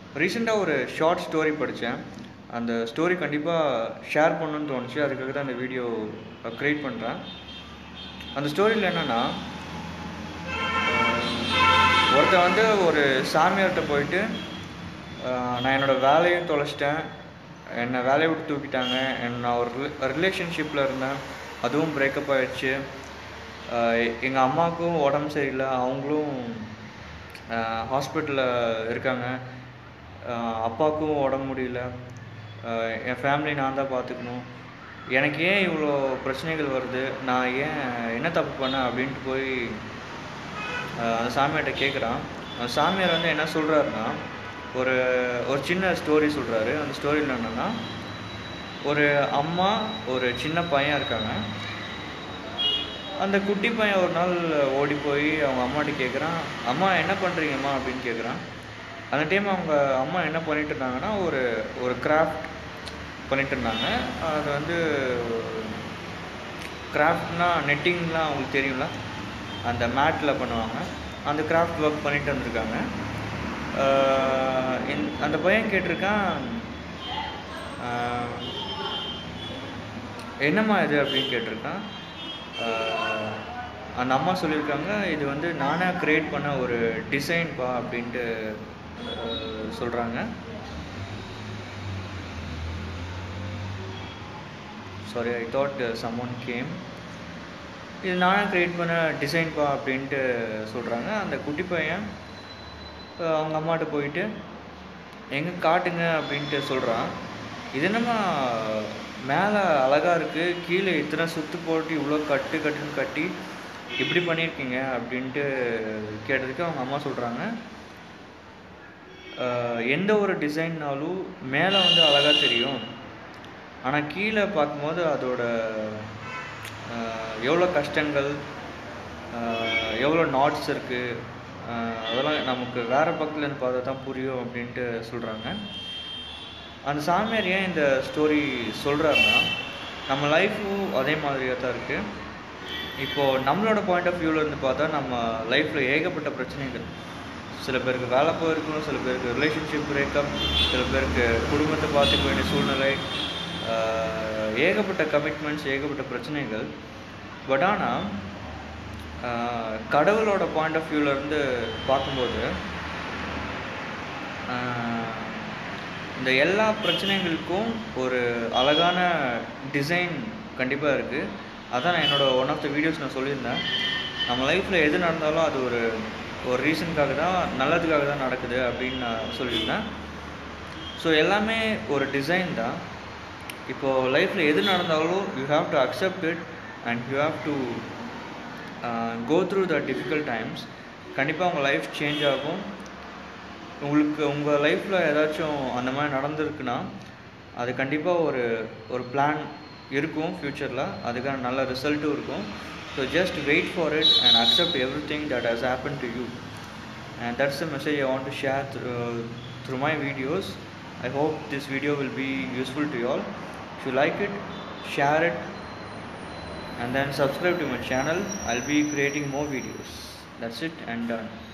ரீசெண்டாக ஒரு short story படித்தேன் அந்த ஸ்டோரி கண்டிப்பாக ஷேர் பண்ணணும்னு தோணுச்சு அதுக்காக தான் அந்த வீடியோ க்ரியேட் பண்ணுறேன் அந்த ஸ்டோரியில் என்னென்னா ஒருத்தன் வந்து ஒரு சாமியார்கிட்ட போயிட்டு ஆஹ், நான் என்னோடய வேலையும் தொலைச்சிட்டேன் என்னை வேலையை விட்டு தூக்கிட்டாங்க என்ன நான் ஒரு ரிலேஷன்ஷிப்பில் இருந்தேன் அதுவும் பிரேக்கப் ஆயிடுச்சு எங்கள் அம்மாவுக்கும் உடம்பு சரியில்லை அவங்களும் ஹாஸ்பிட்டலில் இருக்காங்க ஆஹ் அப்பாவுக்கும் உடம்பு முடியல ஆஹ் என் ஃபேமிலி நான் தான் பார்த்துக்கணும் எனக்கு ஏன் இவ்வளோ பிரச்சனைகள் வருது நான் ஏன் என்ன தப்பு பண்ணேன் அப்படின்ட்டு போய் ஆஹ் அந்த சாமியார்கிட்ட கேட்குறான் அந்த சாமியார் வந்து என்ன சொல்கிறாருன்னா ஒரு ஒரு சின்ன ஸ்டோரி சொல்கிறாரு அந்த ஸ்டோரியில் என்னென்னா ஒரு அம்மா ஒரு சின்ன பையன் இருக்காங்க அந்த குட்டி பையன் ஒரு நாள் ஓடி போய் அவங்க அம்மாட்ட கேட்குறான் அம்மா என்ன பண்ணுறீங்கம்மா அப்படின்னு கேட்குறான் அந்த டைம் அவங்க அம்மா என்ன பண்ணிட்டு இருந்தாங்கன்னா ஒரு ஒரு கிராஃப்ட் பண்ணிட்டு இருந்தாங்க அது வந்து கிராஃப்ட்னா நெட்டிங்லாம் அவங்களுக்கு தெரியும்ல அந்த மேட்டில் பண்ணுவாங்க அந்த கிராஃப்ட் ஒர்க் பண்ணிட்டு வந்திருக்காங்க ஆஹ் இந்த- அந்த பையன் கேட்டிருக்கான் ஆஹ் என்னம்மா இது அப்படின்னு கேட்டிருக்கான் ஆஹ் அந்த அம்மா சொல்லியிருக்காங்க இது வந்து நானாக க்ரியேட் பண்ண ஒரு டிசைன்ப்பா அப்படின்ட்டு சொல்கிறாங்க sorry I thought someone came இது நானாக க்ரியேட் பண்ண டிசைன்ப்பா அப்படின்ட்டு சொல்கிறாங்க அந்த குட்டி பையன் ஆஹ் அவங்க அம்மாட்ட போயிட்டு எங்கே காட்டுங்க அப்படின்ட்டு சொல்கிறான் இது என்னம்மா மேலே அழகாக இருக்குது கீழே இத்தனை சுத்து போட்டு இவ்வளோ கட்டு கட்டுன்னு கட்டி இப்படி பண்ணியிருக்கீங்க அப்படின்ட்டு கேட்டதுக்கு அவங்க அம்மா சொல்கிறாங்க எந்த ஒரு டிசைன்னாலும் மேலே வந்து அழகாக தெரியும் ஆனால் கீழே பார்க்கும்போது அதோட ஆஹ் எவ்வளோ கஷ்டங்கள் ஆஹ் எவ்வளோ நாட்ஸ் இருக்குது அதெல்லாம் நமக்கு வேறு பக்கத்துலேருந்து பார்த்தா தான் புரியும் அப்படின்ட்டு சொல்கிறாங்க அந்த சாமியார் ஏன் இந்த ஸ்டோரி சொல்கிறாருன்னா நம்ம லைஃப்பும் அதே மாதிரியாக தான் இருக்குது இப்போது நம்மளோட பாயிண்ட் ஆஃப் வியூவிலேருந்து பார்த்தா நம்ம லைஃப்பில் ஏகப்பட்ட பிரச்சனைகள் சில பேருக்கு வேலை போயிருக்கணும் சில பேருக்கு ரிலேஷன்ஷிப் பிரேக்கப் சில பேருக்கு குடும்பத்தை பார்த்துக்க வேண்டிய சூழ்நிலை ஆஹ் ஏகப்பட்ட கமிட்மெண்ட்ஸ் ஏகப்பட்ட பிரச்சனைகள் பட் ஆனால் கடவுளோட பாயிண்ட் ஆஃப் வியூவிலேருந்து பார்க்கும்போது ஆஹ் இந்த எல்லா பிரச்சனைகளுக்கும் ஒரு அழகான டிசைன் கண்டிப்பாக இருக்குது அதான் நான் என்னோட ஒன் ஆஃப் த வீடியோஸ் நான் சொல்லியிருந்தேன் நம்ம லைஃப்பில் எது நடந்தாலும் அது ஒரு ஒரு ரீசனுக்காக தான் நல்லதுக்காக தான் நடக்குது அப்படின்னு நான் சொல்லியிருந்தேன் ஸோ எல்லாமே ஒரு டிசைன் தான் இப்போது லைஃப்பில் எது நடந்தாலும் you have to accept it and you have to go through the difficult times கண்டிப்பாக உங்கள் லைஃப் சேஞ்ச் ஆகும் உங்களுக்கு உங்கள் லைஃப்பில் ஏதாச்சும் அந்த மாதிரி நடந்திருக்குன்னா அது கண்டிப்பாக ஒரு ஒரு பிளான் இருக்கும் ஃப்யூச்சரில் அதுக்கான நல்ல ரிசல்ட்டும் இருக்கும் so just wait for it and accept everything that has happen to you and that's the message I want to share through, uh, through my videos. I hope this video will be useful to you all. If you like it, share it, and then subscribe to my channel. I'll be creating more videos. That's it and done.